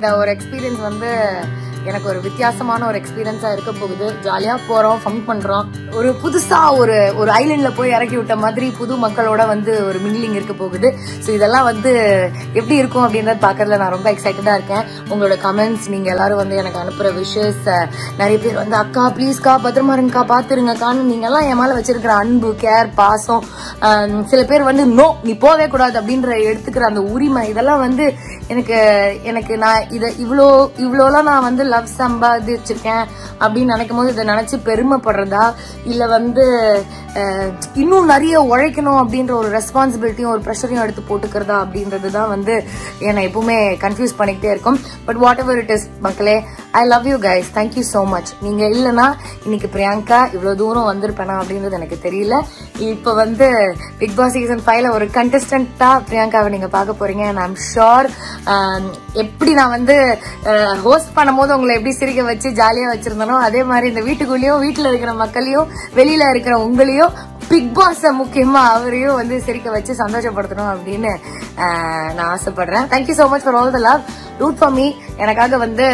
இந்த ஒரு எக்ஸ்பீரியன்ஸ் வந்து எனக்கு ஒரு வித்தியாசமான ஒரு எக்ஸ்பீரியன்ஸா இருக்க போகுது ஜாலியா போறோம் ஃபன் பண்றோம் ஒரு புதுசா ஒரு ஒரு ஐலண்ட்ல போய் இறக்கி விட்ட மாதிரி புது மக்களோட வந்து ஒரு மிங்கிலிங் இருக்க போகுது ஸோ இதெல்லாம் வந்து எப்படி இருக்கும் அப்படின்றத பாக்குறதுல நான் ரொம்ப எக்ஸைட்டடா இருக்கேன் உங்களோட கமெண்ட்ஸ் நீங்க எல்லாரும் வந்து எனக்கு அனுப்புற விஷஸ் நிறைய பேர் வந்து அக்கா ப்ளீஸ்க்கா பத்திரமா இருங்கக்கா பாத்துருங்கக்கான்னு நீங்க எல்லாம் என் மேல வச்சிருக்கிற அன்பு கேர் பாசம் ஆஹ் சில பேர் வந்து நோ நீ போவே கூடாது அப்படின்ற எடுத்துக்கிற அந்த உரிமை இதெல்லாம் வந்து எனக்கு எனக்கு நான் இதை இவ்வளோ இவ்வளோலாம் நான் வந்து லவ் சம்பாதிச்சிருக்கேன் அப்படின்னு நினைக்கும் போது இதை நினைச்சு பெருமைப்படுறதா இல்ல வந்து அஹ், இன்னும் நிறைய உழைக்கணும் அப்படின்ற ஒரு ரெஸ்பான்சிபிலிட்டியும் ஒரு ப்ரெஷரையும் எடுத்து போட்டுக்கிறதா அப்படின்றது தான் வந்து என்னை எப்பவுமே கன்ஃபியூஸ் பண்ணிக்கிட்டே இருக்கும் but whatever it is மக்களே I love you guys thank you so much நீங்க இல்லைன்னா இன்னைக்கு பிரியங்கா இவ்வளவு தூரம் வந்திருப்பேனா அப்படின்றது எனக்கு தெரியல இப்போ வந்து பிக் பாஸ் சீசன் ஃபைவ்ல ஒரு கண்டஸ்டன்டா பிரியங்காவை நீங்க பார்க்க போறீங்க அண்ட் ஐம் ஷோர் எப்படி நான் வந்து ஹோஸ்ட் பண்ணும்போது உங்களை எப்படி சிரிக்க வச்சு ஜாலியா வச்சிருந்தனோ அதே மாதிரி இந்த வீட்டுக்குள்ளேயும் வீட்டுல இருக்கிற மக்களையும் வெளியில இருக்கிற உங்களையும் பிக் பாஸ் முக்கியமா அவரையும் வந்து சிரிக்க வச்சு சந்தோஷப்படுத்தணும் அப்படின்னு அஹ், நான் ஆசைப்படுறேன் thank you so much for all the love root for me எனக்காக வந்து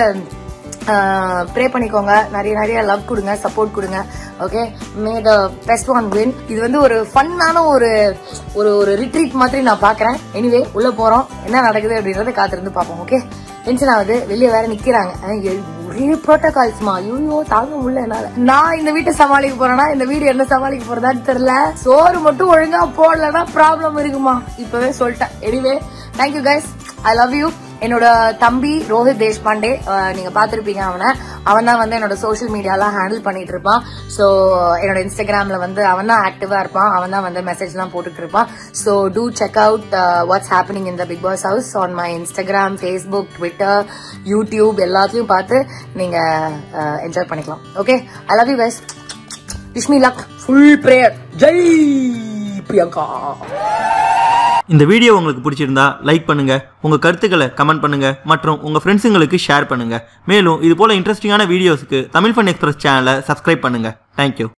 ப்ரே பண்ணிக்கோங்க நிறைய நிறைய லவ் கொடுங்க சப்போர்ட் கொடுங்க okay may the best one win இது வந்து ஒரு ஃபன்னான ஒரு ஒரு ஒரு ரிட்ரீட் மாதிரி நான் பாக்குறேன் எனிவே உள்ள போறோம் என்ன நடக்குது அப்படின்றத காத்திருந்து பார்ப்போம் ஓகே டென்ஷன் ஆகுது வெளியே வேற நிக்கிறாங்க அஹ் எ- ஒரே ப்ரோட்டோகால்ஸ்மா ஐயோ தாங்க முடியல என்னால நான் இந்த வீட்டை சமாளிக்க போறேன்னா இந்த வீடு என்ன சமாளிக்க போறதான்னு தெரியல சோறு மட்டும் ஒழுங்கா போடலன்னா ப்ராப்ளம் இருக்குமா இப்பவே சொல்லிட்டேன் anyway thank you guys I love you என்னோட தம்பி ரோஹித் தேஷ்பாண்டே அஹ், நீங்க பாத்திருப்பீங்க அவனை அவன் தான் வந்து என்னோட சோஷியல் மீடியாலாம் ஹேண்டில் பண்ணிட்டு இருப்பான் ஸோ என்னோட இன்ஸ்டாகிராம்ல வந்து அவன் தான் ஆக்டிவா இருப்பான் அவன் தான் வந்து மெசேஜ் எல்லாம் போட்டுட்டு இருப்பான் so to check out what's happening in the Bigg Boss house on my Instagram Facebook Twitter YouTube எல்லாத்தையும் பார்த்து நீங்க என்ஜாய் பண்ணிக்கலாம் okay I love you guys wish me luck full prayer Jai Priyanka இந்த வீடியோ உங்களுக்கு பிடிச்சிருந்தா லைக் பண்ணுங்க உங்க கருத்துக்களை கமெண்ட் பண்ணுங்க மற்றும் உங்க ஃப்ரெண்ட்ஸுங்களுக்கு ஷேர் பண்ணுங்க மேலும் இது போல இன்ட்ரெஸ்டிங்கான வீடியோஸ்க்கு தமிழ் ஃபன் எக்ஸ்பிரஸ் சேனலை சப்ஸ்கிரைப் பண்ணுங்க தேங்க்யூ